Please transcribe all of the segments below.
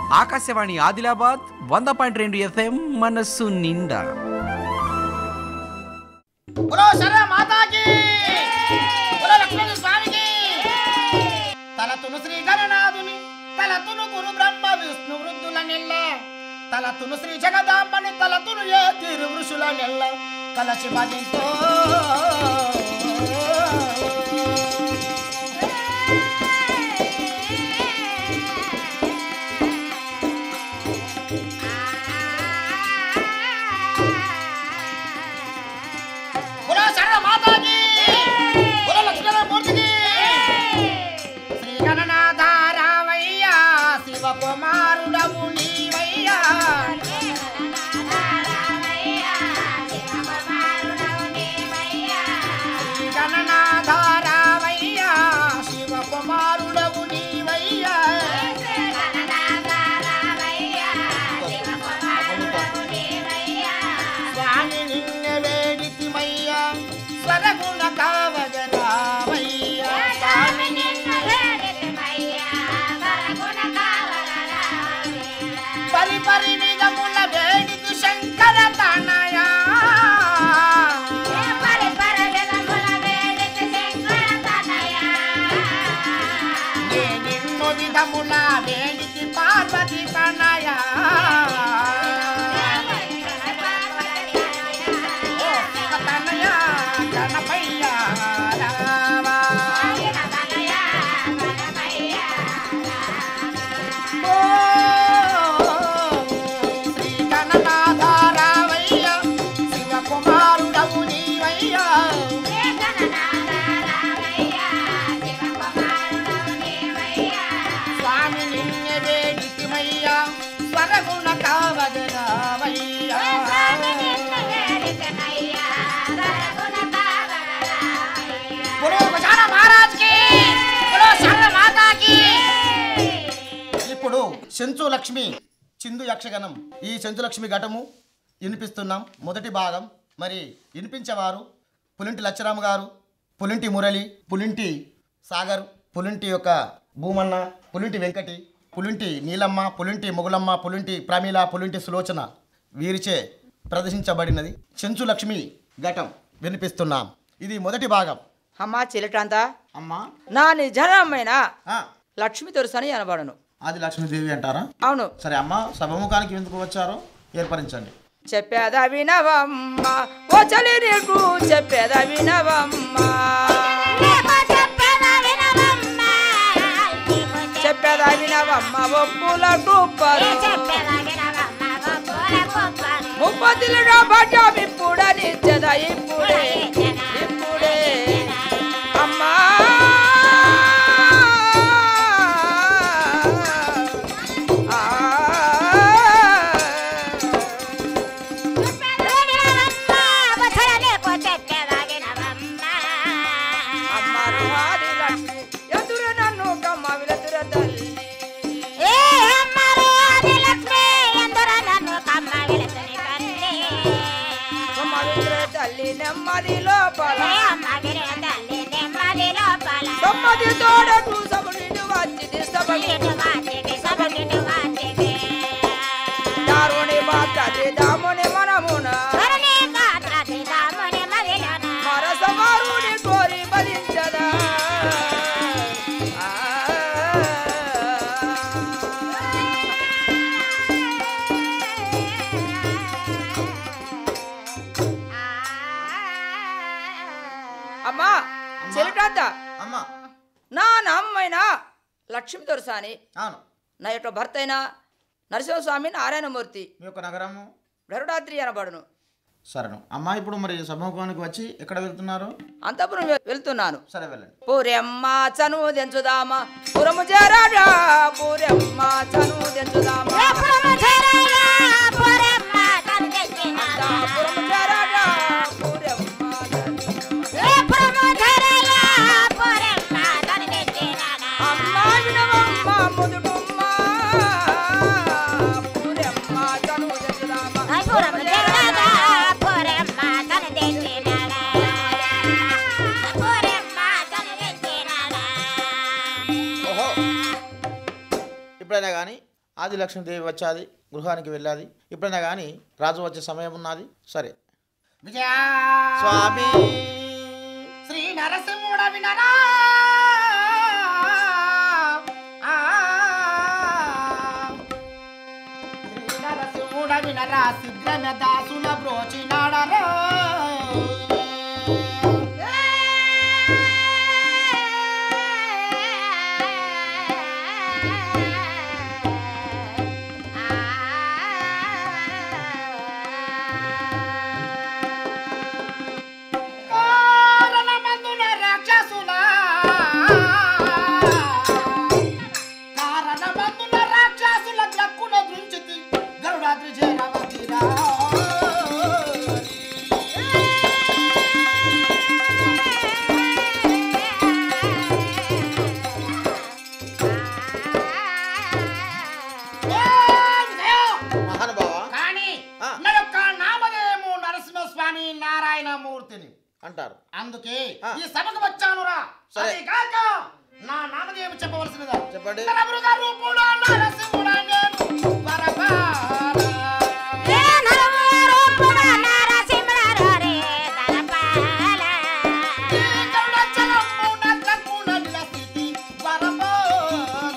ఆకాశవాణి ఆదిలాబాద్ వంద పాయింట్ రెండు ఎఫ్ఎం మనస్సు నిండా బోలో శరణ మాతాకి బోలో లక్ష్మణ స్వామికి తలతును శ్రీ గణనాథుని తలతును గురు బ్రహ్మ విష్ణు వృద్ధుల నెల్ల తలతును శ్రీ జగదాంబని తలతును ఏ తిరు వృషుల నెల్ల కలసి భజింతో బోలో శరణ మాతాకి బోలో లక్ష్మణ మూర్తికి శ్రీ గణనాథ రామయ్య శివ కుమారుడవు నీవయ్యా శ్రీ గణనాథ రామయ్య శివ కుమారుడవు నీవయ్యా స్వామి నిన్న వేడితిమయ్యా స్వరగుణ కావగ రామయ్య స్వామి పరి పరి విధముల వేడితి శంకర తనయా నే నిన్ను విధముల వేడితి పార్వతి తనయా ఓ శివ తనయా గణపయ్య రావా ఓ శ్రీ గణనాథ రామయ్య శివ కుమారుడవు నీవయ్యా స్వామి నిన్నే వేడితిమయ్యా స్వరగుణ కావగ రామయ్యా బోలో గజాన మహారాజ్ కి బోలో శరణ మాతాకి ఇప్పుడు చెంచు లక్ష్మి చిందు యక్షగణం ఈ చెంచు లక్ష్మి ఘటము వినిపిస్తున్నాం మొదటి భాగం మరి వినిపించేవారు పులింటి లచ్చరామ గారు పులింటి మురళి పులింటి సాగర్ పులింటి యొక్క భూమన్న పులింటి వెంకటి పులింటి నీలమ్మ పులింటి మొగులమ్మ పులింటి ప్రమీల పులింటి సులోచన వీరిచే ప్రదర్శించబడినది చెంచు లక్ష్మి ఘటం వినిపిస్తున్నాం ఇది మొదటి భాగం అమ్మా చిలటంతా అమ్మా నా నిజనమైన ఆ, లక్ష్మి తొరసని అనబడను ఆది లక్ష్మీదేవి అంటారా అవును సరే అమ్మ సభముఖానికి ఎందుకు వచ్చారో ఏర్పరించండి చెప్పేదా వినవమ్మ ఓ చలి నీకు చెప్పేదా వినవమ్మ చెప్పేదా వినవమ్మ ఒప్పుల కుప్పలు ముప్పతిలుగా పడ్డాం ఇప్పుడని చెదా ఇప్పుడే ఇప్పుడే అమ్మా అమ్మారు ఆది లక్ష్మి ఎదురు నన్ను కమ్మ విలతుర తల్లి కమ్మ విలతుర తల్లి నెమ్మది లోపల సమ్మది తోడకు సముడిని వచ్చి సబడి దారుని మాత్రది దాముని మనమున మరసమారుని కోరి బలించదా ఆ. అమ్మా చెలికాంత అమ్మ నా నామ్మైన లక్ష్మి దొరసాని అవును నా యొక్క భర్త అయిన నరసింహస్వామి నారాయణమూర్తి మీ యొక్క నగరము గరుడాద్రి అనబడును సరేను అమ్మ ఇప్పుడు మరి సభముఖానికి వచ్చి ఎక్కడ వెళ్తున్నారు అంతపురం వె- వెళ్తున్నాను సరే వెళ్ళండి పూరెమ్మ చను దెంచుదామా పురము చేరాడా పూరెమ్మ చను దెంచుదామా అంతా పురము చేరాడా పూరెమ్మ అమ్మ వినవమ్మ ముదుగుమ్మ పూరెమ్మ చను దెంచుదామా ఓహో ఇప్పుడైనా కానీ ఆది లక్ష్మీదేవి వచ్చాది గృహానికి వెళ్ళాది ఇప్పుడైనా కానీ రాజు వచ్చే సమయం ఉన్నది సరే విజయా స్వామి శ్రీ నరసింహుడ వినరా ఆ. శ్రీ నరసింహుడ వినరా శీఘ్రమే దాసుల బ్రోచినాడరా కారణమందున రాక్షసుల కారణమందున రాక్షసుల దక్కున దృంచితి గరుడాద్రి చేరవతిరా మహానుభావ కానీ ఆ. నా యొక్క నామధేయము నరసింహస్వామి నారాయణమూర్తిని అంటారు అందుకే ఆ. ఈ సభకు వచ్చానురా సరే. అది కాక నా నామధేయం చెప్పవలసినదా చెప్పండి. నరమృగ రూపుడా నరసింహుడా నేను పరపాల. ఈ గరుడచలమున కక్కున విలసితి పరపాల.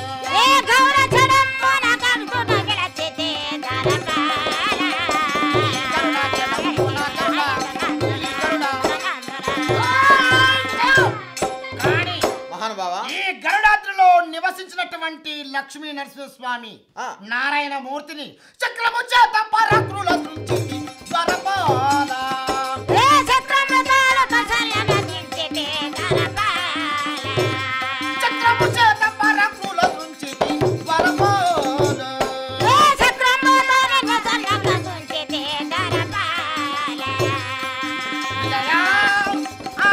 కానీ మహానుభావ ఈ గరుడాద్రిలో నివసించినటువంటి లక్ష్మీ నరసింహస్వామి ఆ. నారాయణ మూర్తిని చక్రము చేత పరక్రుల దృంచితి పరపాల. చక్రము చేత పరక్రుల దృంచితి పరపాల. విజయా. ఆ.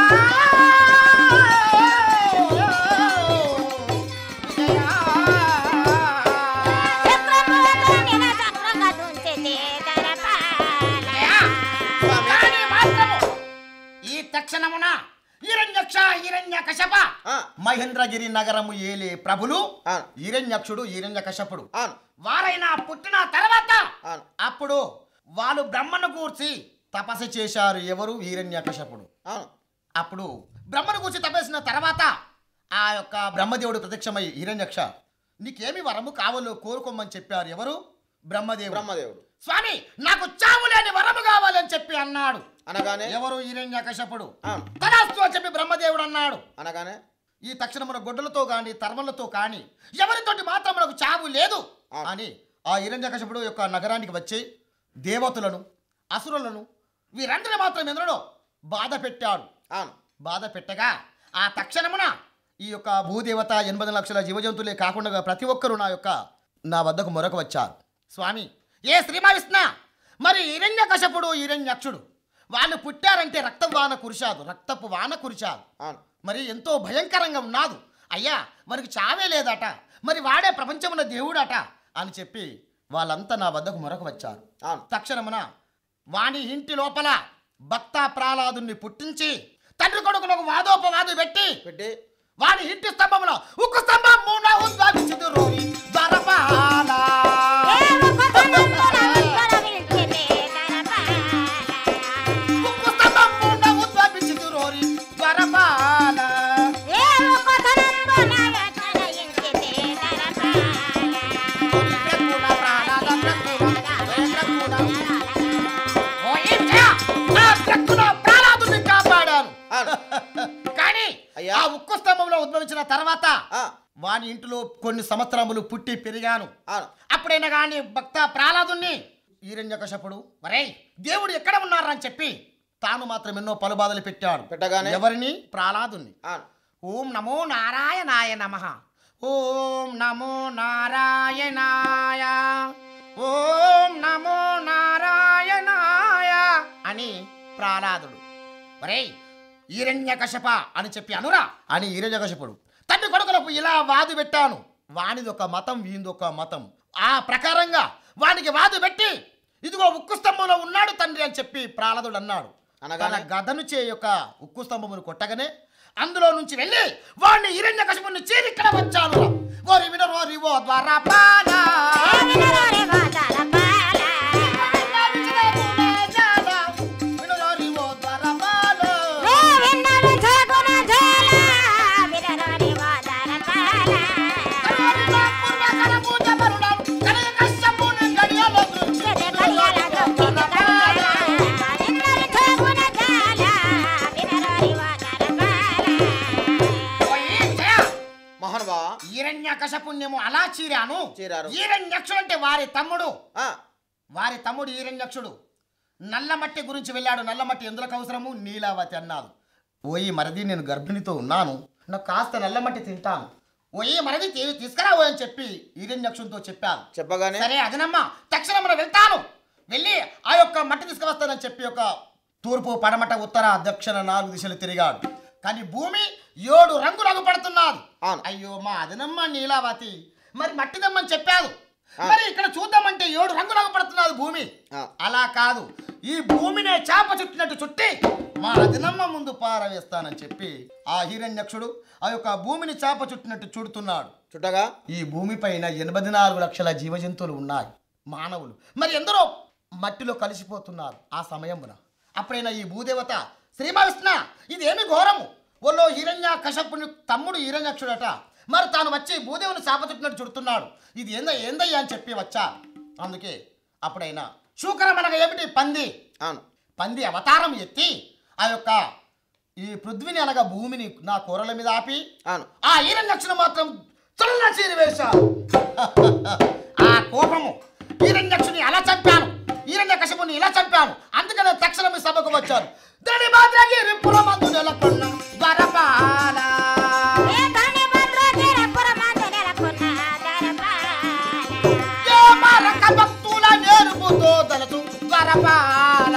విజయా. కానీ మాత్రము ఈ తక్షణమున హిరణ్యక్ష హిరణ్య కశప ఆ. మహేంద్రగిరి నగరము ఏలే ప్రభులు ఆ. హిరణ్యక్షుడు హిరణ్య కశపుడు అవును వారైనా పుట్టిన తర్వాత అవును అప్పుడు వాళ్ళు బ్రహ్మను కూర్చి తపస్సు చేశారు ఎవరు హిరణ్యకశపుడు అవును అప్పుడు బ్రహ్మను కూర్చి తపస్సిన తర్వాత ఆ యొక్క బ్రహ్మదేవుడు ప్రత్యక్షమై హిరణ్యక్ష నీకేమి వరము కావాలో కోరుకోమని చెప్పారు ఎవరు బ్రహ్మదేవుడు బ్రహ్మదేవుడు స్వామి నాకు చావు లేని వరము కావాలని చెప్పి అన్నాడు అనగానే ఎవరు హిరణ్యకశపుడు అవును తదాస్తు అని చెప్పి బ్రహ్మదేవుడు అన్నాడు అనగానే ఈ తక్షణమున గొడ్డలతో గాని తర్మలతో కాని ఎవరితోటి మాత్రం మనకు చావు లేదు ఆ. అని ఆ హిరణ్యకశపుడు యొక్క నగరానికి వచ్చి దేవతలను అసురులను వీరందరిని మాత్రం ఎందులో బాధ పెట్టాడు అవును బాధ పెట్టగా ఆ తక్షణమున ఈ యొక్క భూదేవత ఎనభై లక్షల జీవజంతువులే కాకుండా ప్రతి ఒక్కరూ నా యొక్క నా వద్దకు మొరకు వచ్చారు స్వామి ఏ శ్రీమావిష్ణ మరి హిరణ్యకశపుడు హిరణ్యక్షుడు వాళ్ళు పుట్టారంటే రక్తం వాన కురిశాదు రక్తపు వాన కురిశాదు అవును మరి ఎంతో భయంకరంగా ఉన్నాదు అయ్యా వారికి చావే లేదట మరి వాడే ప్రపంచమున దేవుడట అని చెప్పి వాళ్ళంతా నా వద్దకు మొరకు వచ్చారు అవును తక్షణమున వాని ఇంటి లోపల భక్త ప్రహ్లాదుని పుట్టించి తండ్రి కొడుకును ఒక వాదోపవాదు పెట్టి పెట్టి వాని ఇంటి స్తంభమున ఉక్కు స్తంభం మూన ఉద్భవించుదు రోరి దరపాల ఉక్కు స్తంభం మూన ఉద్భవించుదు రోరి దరపాల ప్రకుణ ప్రాణాల ప్రకుణ ప్రకుణ ఓ ఇంద్ర, ఆ ప్రకుణ ప్రహ్లాదుని కాపాడాను అవును కానీ అయ్యా. ఆ ఉక్కు స్తంభంలో ఉద్భవించిన తర్వాత ఆ, వాని ఇంటిలో కొన్ని సంవత్సరములు పుట్టి పెరిగాను అవును అప్పుడైనా కానీ భక్త ప్రహ్లాదుని ఈరణ్యకశపుడు మరే దేవుడు ఎక్కడ ఉన్నారని చెప్పి తాను మాత్రం ఎన్నో పలుబాధలు పెట్టాడు పెట్టగానే? ఎవరిని ప్రహ్లాదుని అవును ఓం నమో నారాయణాయ నమ ఓం నమో నారాయణాయ ఓం నమో నారాయణాయ అని ప్రహ్లాదుడు ఒరే ఈరణ్యకశప అని చెప్పి అనురా అని ఈరణ్యకశపుడు తండ్రి కొడుకులకు ఇలా వాదు పెట్టాను వానిది ఒక మతం వీంది ఒక మతం ఆ ప్రకారంగా వానికి వాదు పెట్టి ఇదిగో ఉక్కు స్తంభంలో ఉన్నాడు తండ్రి అని చెప్పి ప్రహ్లాదుడు అన్నాడు అనగానే? తన గదను చే యొక్క ఉక్కు స్తంభమును కొట్టగానే అందులో నుంచి వెళ్ళి వాడిని హిరణ్య కశపుని చేరి ఇక్కడ వచ్చాను ఓరి విన రోరి ఓ ద్వారా పాలా వినరోరి ఓ ద్వారా పాలా. కరోరిలో పూర్వ కరపూజ మరుడం, కనక కశ్యపుని గడియలో దృష్టి. ఓయ్ జయ, మహానుభావ హిరణ్య కశపుణ్యము అలా చీరాను చీరారు. హిరణ్యక్షుడు అంటే వారి తమ్ముడు ఆ, వారి తమ్ముడు హిరణ్యక్షుడు నల్లమట్టి గురించి వెళ్ళాడు నల్లమట్టి ఎందులకు అవసరము నీలావతి అన్నాడు ఓయి మరది నేను గర్భిణితో ఉన్నాను నాకు కాస్త నల్లమట్టి తింటాను ఓయి మరది తీ- తీసుకురావు అని చెప్పి హిరణ్యక్షుడితో చెప్పాను చెప్పగానే సరే అదనమ్మా తక్షణమున వెళ్తాను వెళ్ళి ఆ యొక్క మట్టి తీసుకువస్తానని చెప్పి ఒక తూర్పు పడమట ఉత్తర దక్షిణ నాలుగు దిశలు తిరిగాడు కానీ భూమి ఏడు రంగులకు పడుతున్నది అవును. అయ్యో మా అదనమ్మ నీలావతి మరి మట్టి దమ్మని చెప్పాడు మరి ఇక్కడ చూద్దామంటే ఏడు రంగులకు పడుతున్నది భూమి ఆ. అలా కాదు ఈ భూమినే చేప చుట్టినట్టు చుట్టి మా అదనమ్మ ముందు పారవేస్తానని చెప్పి ఆ హిరణ్యక్షుడు ఆ యొక్క భూమిని చేప చుట్టినట్టు చుడుతున్నాడు చుట్టగా ఈ భూమిపైన ఎనభై నాలుగు లక్షల జీవజంతువులు ఉన్నాయి మానవులు మరి ఎందరో మట్టిలో కలిసిపోతున్నారు ఆ సమయమున అప్పుడైనా ఈ భూదేవత శ్రీమవిష్ణ ఇదేమి ఘోరము ఒళ్ళో హిరణ్య కశపుని తమ్ముడు హిరణ్యక్షుడట మరి తాను వచ్చి భూదేవుని శాపచుట్టినట్టు చుడుతున్నాడు ఇది ఏంద ఏందయ్యా అని చెప్పి వచ్చా అందుకే అప్పుడైనా శూకరమనగా ఏమిటి పంది అవును పంది అవతారం ఎత్తి ఆ యొక్క ఈ పృథ్వీని అనగా భూమిని నా కూరల మీద ఆపి అవును ఆ ఈరణ్యక్షుడు మాత్రం చల్ల చీరి వేశాడు ఆ కోపము ఈరణ్యక్షుని అలా చంపాను ఈరణ్య కశపుని ఇలా చంపాను అందుకనే తక్షణం ఈ సభకు వచ్చాను దడి మాద్రగిరి పురమందు నెలకొన్న వరపాల ఏ మారక భక్తుల నేర్పుతో తలచు వరపాల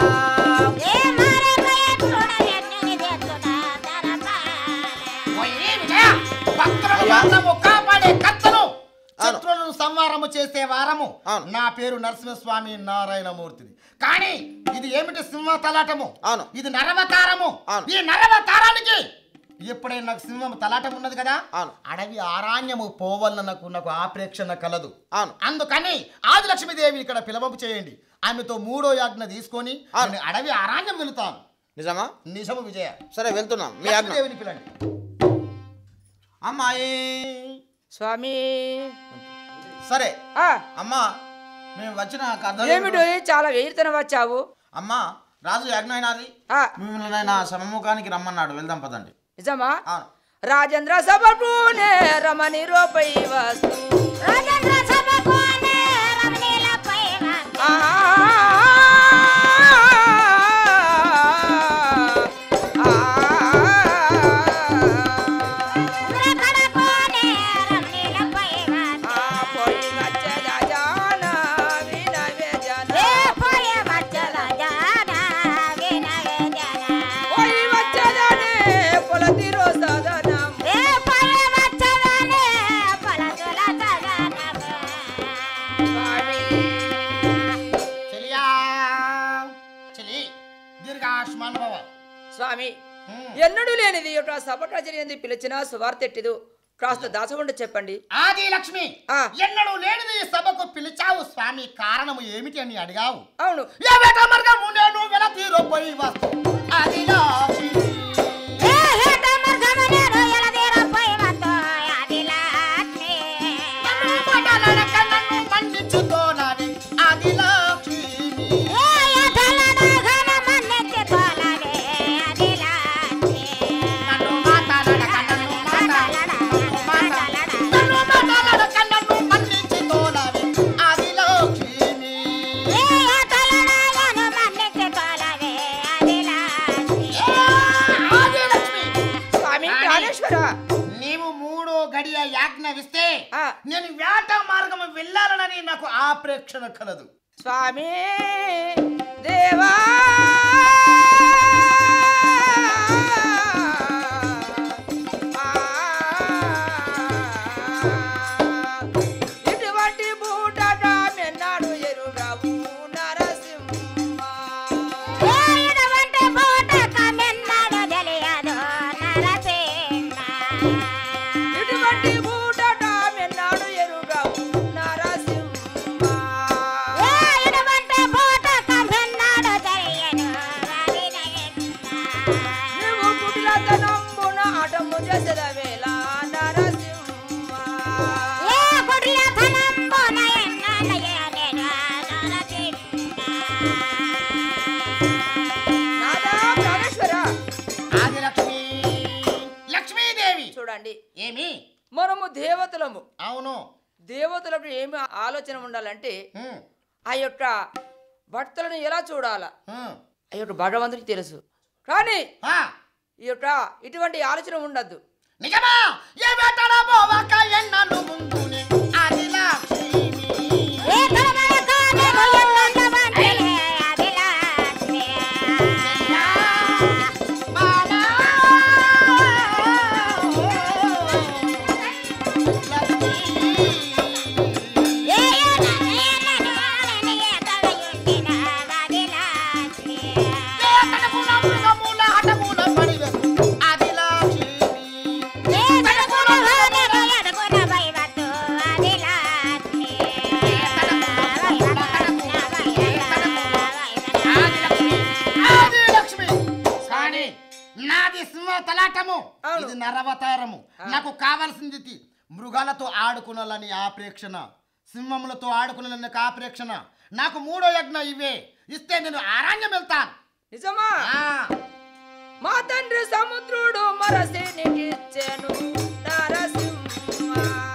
ఓయ్ విజయ, భక్తులను మాత్రము కాపాడే కత్తను అవును. శత్రువులను సంవారము చేసే వారము అవును. నా పేరు నరసింహస్వామి నారాయణమూర్తిది కానీ ఇది ఏమిటి సింహ తలాటము అవును. ఇది నరవతారము అవును. ఈ నరవతారానికి ఎప్పుడైనా నాకు సింహం తలాటం ఉన్నది కదా అవును. అడవి ఆరాణ్యము పోవల్ల నాకు నాకు ఆప్రేక్షణ కలదు అవును అందుకని ఆదిలక్ష్మీదేవి ఇక్కడ పిలవంపు చేయండి ఆమెతో మూడో యాజ్ఞ తీసుకొని అవును. నేను అడవి ఆరాణ్యం వెళుతాను నిజమా నిజము విజయ సరే వెళ్తున్నాం మీ ఆజ్ఞ లక్ష్మీదేవిని పిలండి అమ్మాయి స్వామి సరే ఆ, అమ్మా మేము వచ్చిన కథ ఏమిటో చాలా వెయిర్తన వచ్చావు అమ్మా రాజు యాజ్ఞ అయినది ఆ, మిమ్మల్ని ఆయన సమముఖానికి రమ్మన్నాడు వెళ్దాం పదండి నిజమా అవును రాజేంద్ర సభకునే రమణి రూపై వస్తు ఆ, ఆ, ఆ, పోయి వచ్చేదా జాన వినవే జన. పోయి వచ్చేదానే పొలతి రోసదనం. స్వామి. చెలియా చెలి దీర్ఘాష్మాన్ భవ స్వామి హ్మ్. ఎన్నడూ లేనిది ఒక సభట జరిగింది పిలిచిన సువార్తెట్టిదు కాస్త దాచకుండా చెప్పండి ఆది లక్ష్మి ఆ. ఎన్నడూ లేనిది ఈ సభకు పిలిచావు స్వామి కారణము ఏమిటి అని అడిగావు అవును ఏ వేట మార్గము నేను వెల తీరపోయి వస్తు ఆది లక్ష్మి నన్ను మాటలాడక నన్ను మన్నించుతోనని ఆది లక్ష్మి నన్ను మాట్లాడక నన్ను మాట్లాడ నన్ను మాట్లాడక నన్ను మన్నించుతోనని ఆది లక్ష్మి ఆది లక్ష్మి స్వామి రాణి. ప్రాణేశ్వర నీవు మూడో గడియ యాజ్ఞవిస్తే ఆ. నేను వేట మార్గము వెళ్ళాలనని నాకు ఆప్రేక్షణ కలదు స్వామి దేవా ఇటువంటి బూటట మెన్నాడు ఎరుగవు నరసింహ దేవతలము అవును దేవతలకు ఏమి ఆలోచన ఉండాలంటే ఉమ్, ఆ యొక్క భక్తులను ఎలా చూడాలా ఉమ్. ఆ యొక్క భగవంతుడికి తెలుసు కానీ ఆ, ఈ యొక్క ఇటువంటి ఆలోచన ఉండద్దు నిజమా ఏ వేటలో పోవాక ఎన్నలు ముందునే అది లక్ష్మి కానీ నాది సింహ తలాటము అవును. ఇది నరవతారము నాకు కావలసింది ఇది. మృగాలతో ఆడుకునాలని ఆ ప్రేక్షణ సింహములతో ఆడుకునాలని ఆ ప్రేక్షణ నాకు మూడో యజ్ఞ ఇవే ఇస్తే నేను ఆరణ్యం వెళ్తాను నిజమా ఆ, మా తండ్రి సముద్రుడు మరసి నీకిచ్చాను నరసింహ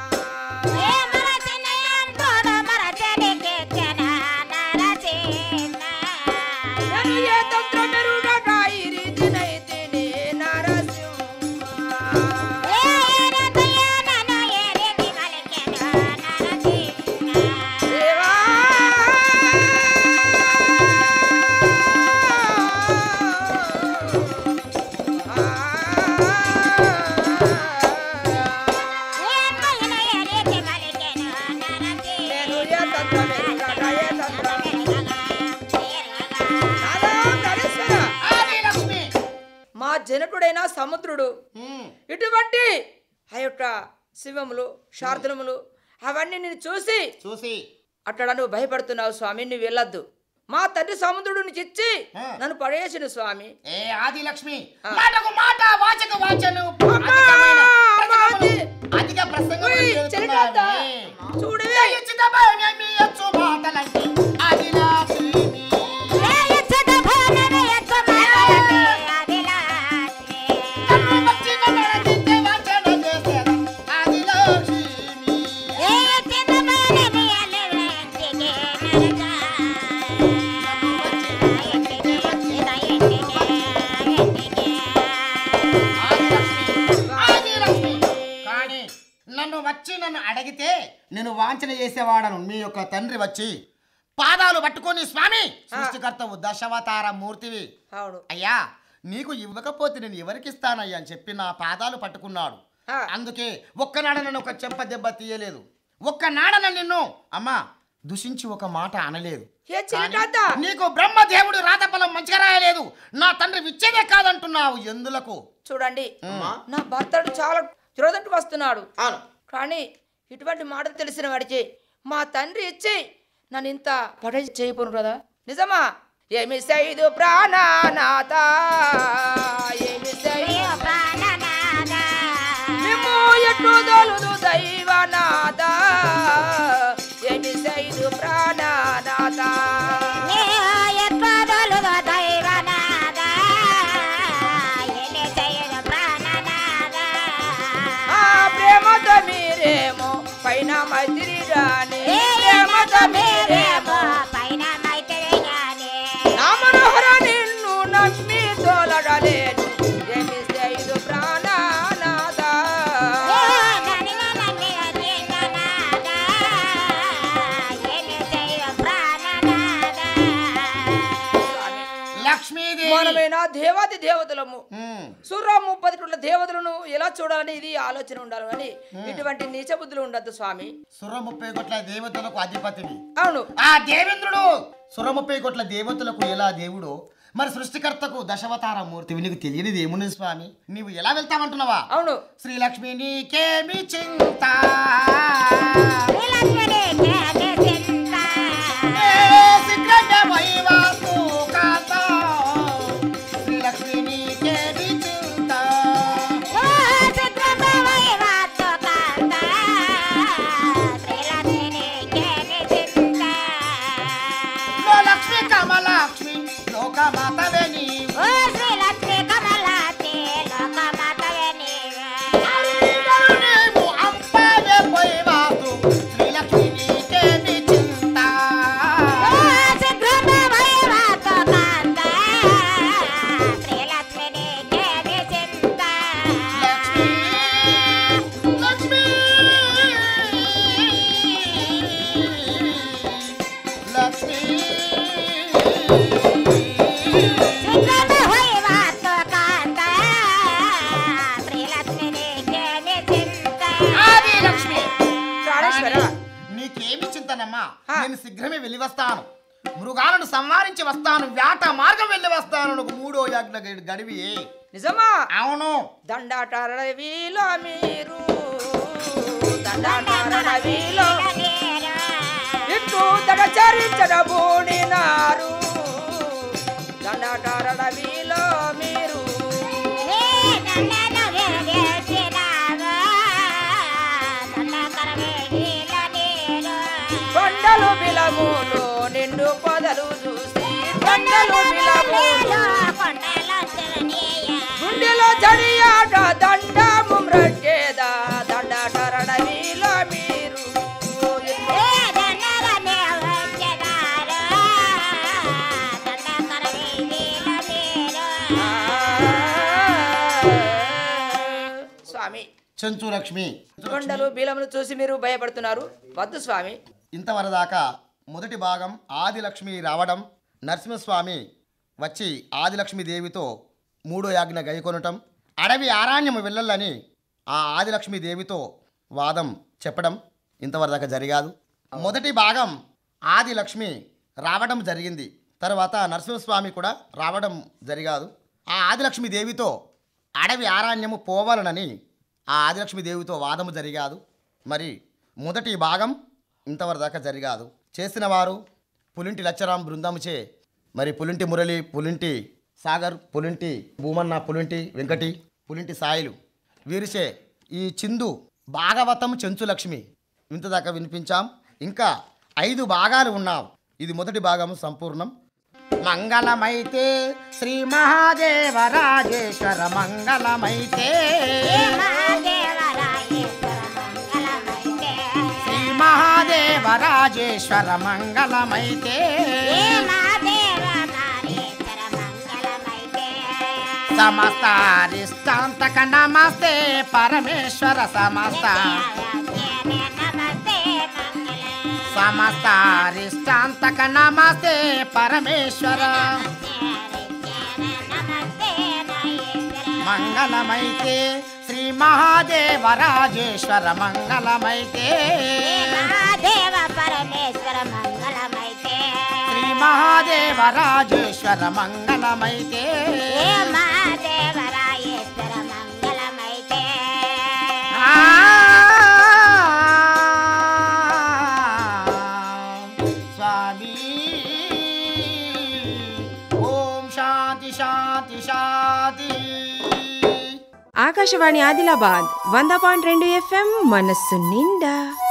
నేను ఏ తంత్ర మెరుగక ఈ రీతినైతిని నరసింహ దేవా నేను ఏ తంత్ర మెరుగక ఏ తంత్ర నాదా నరేశ్వర ఆది లక్ష్మి మా జనకుడైన సముద్రుడు ఉమ్, ఇటువంటి ఆ యొక్క శివములు శార్దులములు అవన్నీ నేను చూసి చూసి అక్కడ నువ్వు భయపడుతున్నావు స్వామి నువ్వు వెళ్ళొద్దు మా తండ్రి సముద్రుడు నీకు ఇచ్చి ఆ. నన్ను పడేసిన స్వామి ఏ ఆది లక్ష్మి ఆ. మాటకు మాట వాచక వాచను అమ్మా, అధికమైన మాది. ప్రసంగములు, అధిక ప్రసంగములు ఉయ్, చేస్తున్నావే. చెలికాంత, చూడవే దయచితమేమి ఎచ్చు మాటలంటే ఆది లక్ష్మి నన్ను వచ్చి నన్నడిగితే వాచన చేసేదా ఆది లక్ష్మి ఆది లక్ష్మి కానీ నన్ను వచ్చి నన్ను అడిగితే నేను వాంఛన చేసేవాడను మీ యొక్క తండ్రి వచ్చి పాదాలు పట్టుకొని స్వామి సృష్టికర్తవు దశావతార మూర్తివి అవును అయ్యా నీకు ఇవ్వకపోతే నేను ఎవరికి ఇస్తానయ్యా అని చెప్పి నా పాదాలు పట్టుకున్నాడు ఆ. అందుకే ఒక్కనాడ నన్ను ఒక చెంప దెబ్బ తీయలేదు ఒక్కనాడన నిన్ను అమ్మా దూషించి ఒక మాట అనలేదు ఏ చిలికాంత కానీ నీకు బ్రహ్మదేవుడు రాతఫలం మంచిగా రాయలేదు నా తండ్రి విచ్చేదే కాదంటున్నావు ఎందులకు చూడండి అమ్మా. నా భర్తడు చాలా చురదంటు వస్తున్నాడు అవును కానీ ఇటువంటి మాటలు తెలిసిన వాడికి మా తండ్రి ఇచ్చి నన్ను ఇంత పడే చేయపోను కదా నిజమా ఏమి సైదు ప్రాణనాథ ఏమి సైదు మేము ఎట్లు దొలుదు దైవనాథ ఏమి సైదు ప్రాణనాథ ఆ ప్రేమతో మీరేమో పైన మైత్రి రాని ప్రేమతో మీరేమో నా మనోహర నిన్ను నమ్మి తోలడలేను ఏమి సైదు ప్రాణనాథ స్వామి, లక్ష్మీదేవి మనమైన దేవాది దేవతలము ఉమ్, సూర్య ముప్పది కోట్ల దేవతలను ఎలా చూడాలని ఇది ఆలోచన ఉండాలి కానీ ఇటువంటి నీచ బుద్ధులు ఉండద్దు స్వామి సుర ముప్పై కోట్ల దేవతలకు అధిపతివి అవును ఆ దేవేంద్రుడు సుర ముప్పై కోట్ల దేవతలకు ఎలా దేవుడు మరి సృష్టికర్తకు దశవతార మూర్తివి నీకు తెలియనిది ఏముంది స్వామి నీవు ఎలా వెళ్తామంటున్నావా అవును శ్రీలక్ష్మి నీకేమి చింత ఏ శీఘ్రంగా వైవాసు కాంత. శ్రీలక్ష్మి నీకేమి చింత లో లక్ష్మి కమలాక్ష్మి లోకమాతవే నీవు నీవు అంపై ఆ. నేను శీఘ్రమే వెళ్ళి వస్తాను మృగాలను సంహరించి వస్తాను వేట మార్గం వెళ్ళి వస్తాను నాకు మూడో యాజ్ఞ గడి- గడివి నిజమా అవును దండాటరవిలో మీరు దండాటరవిలో ఇట్టు దడచరించడ బూడినారు దండాటరవిలో మీరు కొండలు బిలములు నిండు పొదలు చూసి కొండలు బిలములు గుండెలో జడియాట దండము మ్రట్టేదా దండాటరవిలో మీరు స్వామి చెంచు లక్ష్మి కొండలు బీలములు చూసి మీరు భయపడుతున్నారు వద్దు స్వామి ఇంతవరదాకా మొదటి భాగం ఆదిలక్ష్మి రావడం నరసింహస్వామి వచ్చి ఆదిలక్ష్మి దేవితో మూడో యాజ్ఞ గైకొనటం అడవి ఆరాణ్యము వెళ్ళాలని ఆ ఆదిలక్ష్మి దేవితో వాదం చెప్పడం ఇంతవరదాకా జరిగాదు మొదటి భాగం ఆదిలక్ష్మి రావడం జరిగింది తర్వాత నరసింహస్వామి కూడా రావడం జరిగాదు ఆ ఆదిలక్ష్మి దేవితో అడవి ఆరాణ్యము పోవాలనని ఆ ఆదిలక్ష్మి దేవితో వాదము జరిగాదు మరి మొదటి భాగం ఇంతవరదాకా జరిగాదు చేసిన వారు పులింటి లచ్చరాం బృందముచే మరి పులింటి మురళి పులింటి సాగర్ పులింటి భూమన్న పులింటి వెంకటి పులింటి సాయిలు వీరిచే ఈ చిందు భాగవతం చెంచులక్ష్మి ఇంతదాకా వినిపించాం ఇంకా ఐదు భాగాలు ఉన్నాం ఇది మొదటి భాగం సంపూర్ణం మంగళమైతే శ్రీ మహాదేవరాజేశ్వర మంగళమైతే శ్రీ మహాదేవరాజేశ్వర మంగళమైతే సమస్తారిష్టాంతక నమస్తే పరమేశ్వర సమస్త సమస్తారిష్టాంతక నమస్తే పరమేశ్వర మంగళమైతే శ్రీ మహాదేవరాజేశ్వర మంగళమైతే పరమేశ్వర మంగళమైతే శ్రీ మహాదేవరాజేశ్వర మంగళమైతే ఏ మహాదేవరాయేశ్వర మంగళమైతే ఆ స్వామి ఓం శాంతి శాంతి శాంతి ఆకాశవాణి ఆదిలాబాద్ వంద పాయింట్ రెండు ఎఫ్ఎం మనస్సు నిండా